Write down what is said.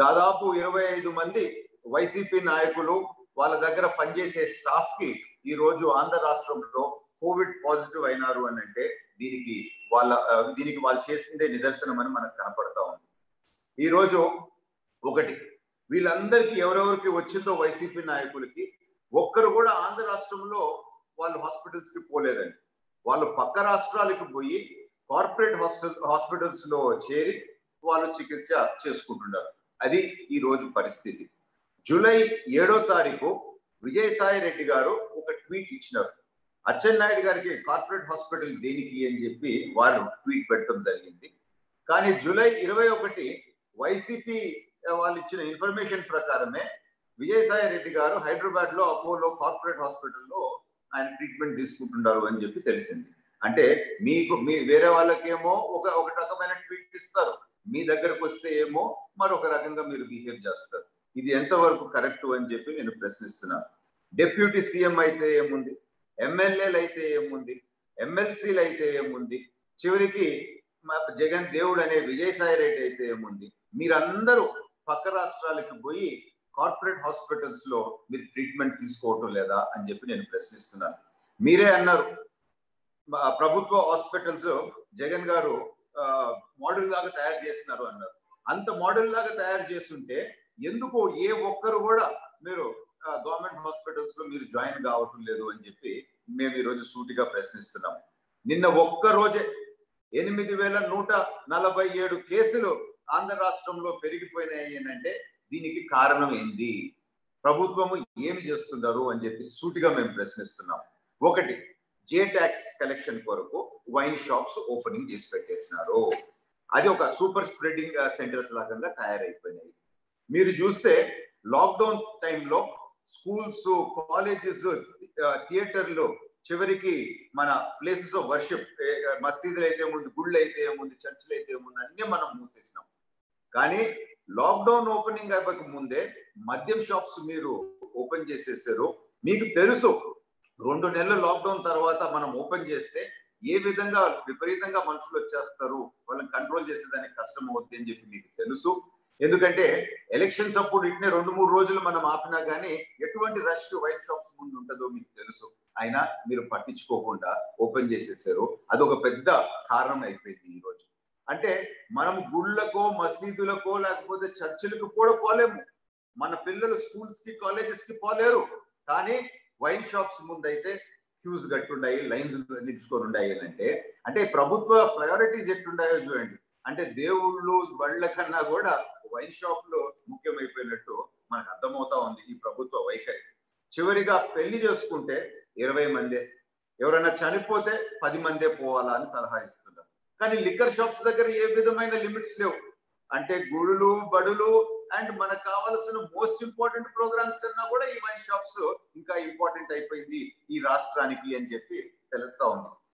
దాదాపు ఇరవై ఐదు మంది వైసీపీ నాయకులు వాళ్ళ దగ్గర పనిచేసే స్టాఫ్ కి ఈ రోజు ఆంధ్ర రాష్ట్రంలో కోవిడ్ పాజిటివ్ అయినారు అని అంటే దీనికి వాళ్ళ ఆ, దీనికి వాళ్ళు చేసిందే నిదర్శనం అని మనకు కనపడతా ఉంది ఈ రోజు ఒకటి వీళ్ళందరికీ ఎవరెవరికి వచ్చిందో వైసీపీ నాయకులకి ఒక్కరు కూడా ఆంధ్ర రాష్ట్రంలో వాళ్ళు హాస్పిటల్స్ కి పోలేదండి వాళ్ళు పక్క రాష్ట్రాలకు పోయి కార్పొరేట్ హాస్పిటల్ హాస్పిటల్స్ లో చేరి వాళ్ళు చికిత్స చేసుకుంటున్నారు అది ఈ రోజు పరిస్థితి జూలై ఏడో తారీఖు విజయసాయి రెడ్డి గారు ఒక ట్వీట్ ఇచ్చినారు అచ్చెన్నాయుడు గారికి కార్పొరేట్ హాస్పిటల్ దేనికి అని చెప్పి వాళ్ళు ట్వీట్ పెట్టడం జరిగింది కానీ జూలై ఇరవై ఒకటి వైసీపీ వాళ్ళు ఇచ్చిన ఇన్ఫర్మేషన్ ప్రకారమే విజయసాయి రెడ్డి గారు హైదరాబాద్ లో అపోలో కార్పొరేట్ హాస్పిటల్లో ఆయన ట్రీట్మెంట్ తీసుకుంటున్నారు అని చెప్పి తెలిసింది అంటే మీకు మీ వేరే వాళ్ళకేమో ఒక ఒక రకమైన ట్వీట్ ఇస్తారు మీ దగ్గరకు వస్తే ఏమో మరొక రకంగా మీరు బిహేవ్ చేస్తారు ఇది ఎంతవరకు కరెక్ట్ అని చెప్పి నేను ప్రశ్నిస్తున్నాను డెప్యూటీ సీఎం అయితే ఏముంది ఎమ్మెల్యేలు అయితే ఏముంది ఎమ్మెల్సీలు అయితే ఏముంది చివరికి మా జగన్ దేవుడు అనే విజయసాయి రెడ్డి అయితే ఏముంది మీరందరూ పక్క రాష్ట్రాలకు పోయి కార్పొరేట్ హాస్పిటల్స్ లో మీరు ట్రీట్మెంట్ తీసుకోవటం లేదా అని చెప్పి నేను ప్రశ్నిస్తున్నాను మీరే అన్నారు మా ప్రభుత్వ హాస్పిటల్స్ జగన్ గారు మోడల్ లాగా తయారు చేస్తున్నారు అన్నారు అంత మోడల్ లాగా తయారు చేస్తుంటే ఎందుకు ఏ ఒక్కరు కూడా మీరు గవర్నమెంట్ హాస్పిటల్స్ లో మీరు జాయిన్ కావటం లేదు అని చెప్పి మేము ఈరోజు సూటిగా ప్రశ్నిస్తున్నాం నిన్న ఒక్క రోజే ఎనిమిది వేల నూట నలభై ఏడు కేసులు ఆంధ్ర రాష్ట్రంలో పెరిగిపోయినాయి అంటే దీనికి కారణం ఏంది ప్రభుత్వము ఏమి చేస్తున్నారు అని చెప్పి సూటిగా మేము ప్రశ్నిస్తున్నాం ఒకటి జే ట్యాక్స్ కలెక్షన్ కొరకు వైన్ షాప్స్ ఓపెనింగ్ చేసి పెట్టేసినారు అది ఒక సూపర్ స్ప్రెడింగ్ సెంటర్స్ లాగా తయారైపోయినాయి మీరు చూస్తే లాక్డౌన్ టైంలో స్కూల్స్ కాలేజెస్ థియేటర్లు చివరికి మన ప్లేసెస్ ఆఫ్ వర్షిప్ మసీదులు అయితే ఏముంది గుళ్ళు అయితే ఏముంది చర్చిలు అయితే ఏముంది అన్ని మనం మూసేసినాం కానీ లాక్డౌన్ ఓపెనింగ్ అవ్వక ముందే మద్యం షాప్స్ మీరు ఓపెన్ చేసేసారు మీకు తెలుసు రెండు నెలల లాక్డౌన్ తర్వాత మనం ఓపెన్ చేస్తే ఏ విధంగా విపరీతంగా మనుషులు వచ్చేస్తారు వాళ్ళని కంట్రోల్ చేసేదానికి కష్టం అవుద్ది అని చెప్పి మీకు తెలుసు ఎందుకంటే ఎలక్షన్స్ అప్పుడు ఇట్నే రెండు మూడు రోజులు మనం ఆపినా కానీ ఎటువంటి రష్ వైన్ షాప్స్ ముందు ఉంటుందో మీకు తెలుసు అయినా మీరు పట్టించుకోకుండా ఓపెన్ చేసేసారు అదొక పెద్ద కారణం అయిపోయింది ఈ రోజు అంటే మనం గుళ్ళకో మసీదులకో లేకపోతే చర్చిలకు కూడా పోలేము మన పిల్లలు స్కూల్స్ కి కాలేజెస్ కి పోలేరు కానీ వైన్ షాప్స్ ముందైతే క్యూస్ కట్టుండాయి లైన్స్ నిలుచుకొని ఉండాయి అంటే అంటే ప్రభుత్వ ప్రయారిటీస్ ఎట్లుండాయో చూడండి అంటే దేవుళ్ళు బళ్ళ కన్నా కూడా వైన్ షాప్ లో ముఖ్యమైపోయినట్టు మనకు అర్థమవుతా ఉంది ఈ ప్రభుత్వ వైఖరి చివరిగా పెళ్లి చేసుకుంటే ఇరవై మందే ఎవరైనా చనిపోతే పది మందే పోవాలా అని సలహా ఇస్తున్నారు కానీ లిక్కర్ షాప్స్ దగ్గర ఏ విధమైన లిమిట్స్ లేవు అంటే గుడులు బడులు అండ్ మనకు కావాల్సిన మోస్ట్ ఇంపార్టెంట్ ప్రోగ్రామ్స్ కన్నా కూడా ఈ వైన్ షాప్స్ ఇంకా ఇంపార్టెంట్ అయిపోయింది ఈ రాష్ట్రానికి అని చెప్పి